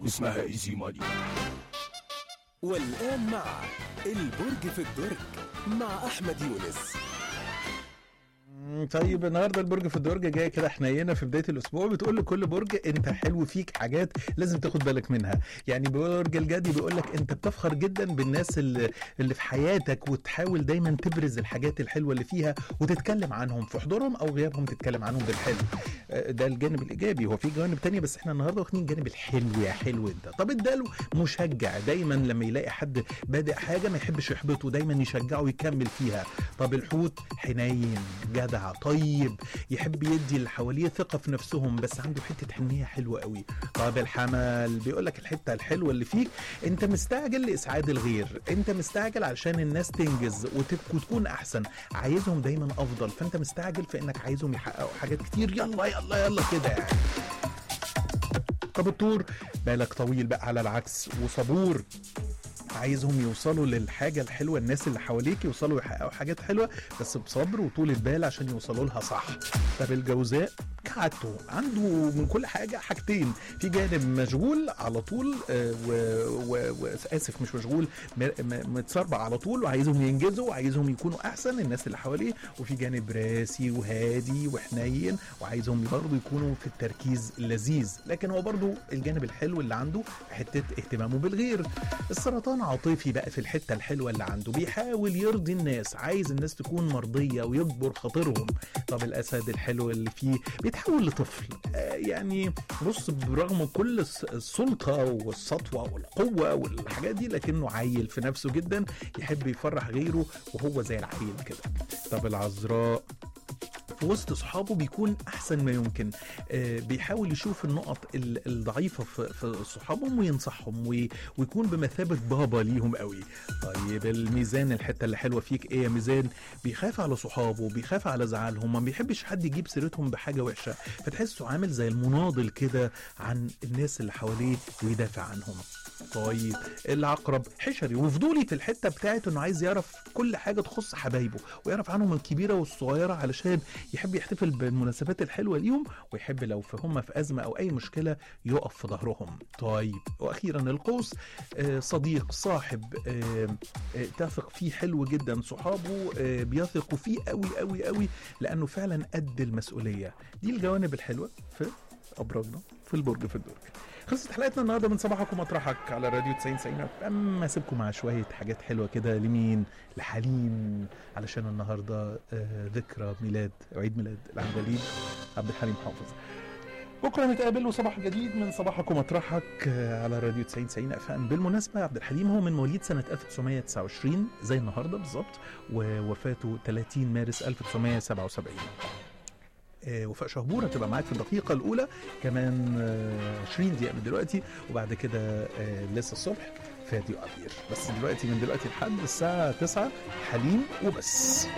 اسمها ايزي ماني والآن مع البرج في الدرج مع أحمد يونس مم، طيب النهارده البرج في الدرج جايه كده حنينه في بدايه الاسبوع بتقول لكل برج انت حلو فيك حاجات لازم تاخد بالك منها يعني برج الجدي بيقول لك انت بتفخر جدا بالناس اللي, اللي في حياتك وتحاول دايما تبرز الحاجات الحلوه اللي فيها وتتكلم عنهم في حضورهم او غيابهم تتكلم عنهم بالحلو آه، ده الجانب الايجابي هو في جوانب تانية بس احنا النهارده واخدين الجانب الحلو يا حلو انت طب اداله مشجع دايما لما يلاقي حد بادئ حاجه ما يحبش يحبطه دايما يشجعه يكمل فيها طب الحوت حنين جدع طيب يحب يدي اللي حواليه ثقه في نفسهم بس عنده حته حنيه حلوه قوي طب الحمل بيقول لك الحته الحلوه اللي فيك انت مستعجل لاسعاد الغير انت مستعجل علشان الناس تنجز وتب- وتكون احسن عايزهم دايما افضل فانت مستعجل في انك عايزهم يحققوا حاجات كتير يلا يلا يلا كده يعني طب الطور بالك طويل بقى على العكس وصبور عايزهم يوصلوا للحاجة الحلوة الناس اللي حواليك يوصلوا يحققوا حاجات حلوة بس بصبر وطول البال عشان يوصلوا لها صح طب الجوزاء كعادته عنده من كل حاجة حاجتين في جانب مشغول على طول آه، و... و... و... آسف مش مشغول م... م... متسربع على طول وعايزهم ينجزوا وعايزهم يكونوا أحسن الناس اللي حواليه وفي جانب راسي وهادي وحنين وعايزهم برضه يكونوا في التركيز اللذيذ لكن هو برضه الجانب الحلو اللي عنده حتة اهتمامه بالغير السرطان عاطفي بقى في الحته الحلوه اللي عنده بيحاول يرضي الناس عايز الناس تكون مرضيه ويجبر خاطرهم طب الاسد الحلو اللي فيه بيتحول لطفل آه يعني بص برغم كل الس- السلطه والسطوه والقوه والحاجات دي لكنه عيل في نفسه جدا يحب يفرح غيره وهو زي العيل كده طب العذراء في وسط صحابه بيكون احسن ما يمكن آه، بيحاول يشوف النقط ال- الضعيفه في في صحابهم وينصحهم وي- ويكون بمثابه بابا ليهم قوي طيب الميزان الحته اللي حلوه فيك ايه يا ميزان بيخاف على صحابه بيخاف على زعلهم ما بيحبش حد يجيب سيرتهم بحاجه وحشه فتحسه عامل زي المناضل كده عن الناس اللي حواليه ويدافع عنهم طيب العقرب حشري وفضولي في الحته بتاعت انه عايز يعرف كل حاجه تخص حبايبه ويعرف عنهم الكبيره والصغيره علشان يحب يحتفل بالمناسبات الحلوه ليهم ويحب لو في هم في ازمه او اي مشكله يقف في ظهرهم طيب واخيرا القوس آه، صديق صاحب آه، آه، تثق فيه حلو جدا صحابه آه، بيثقوا فيه قوي قوي قوي لانه فعلا قد المسؤوليه دي الجوانب الحلوه في ابراجنا في البرج في الدرج خلصت حلقتنا النهارده من صباحك ومطرحك على راديو 90 90 اما اسيبكم مع شويه حاجات حلوه كده لمين لحليم علشان النهارده آه، ذكرى ميلاد عيد ميلاد العندليب عبد الحليم حافظ بكره نتقابل وصباح جديد من صباحك ومطرحك آه، على راديو 90 90 اف ام بالمناسبه عبد الحليم هو من مواليد سنه 1929 زي النهارده بالظبط ووفاته 30 مارس 1977 آه، وفاء شهبورة تبقى معاك في الدقيقة الأولى كمان آه، 20 دقيقة من دلوقتي وبعد كده آه، لسه الصبح فادي وأبير بس دلوقتي من دلوقتي لحد الساعة 9 حليم وبس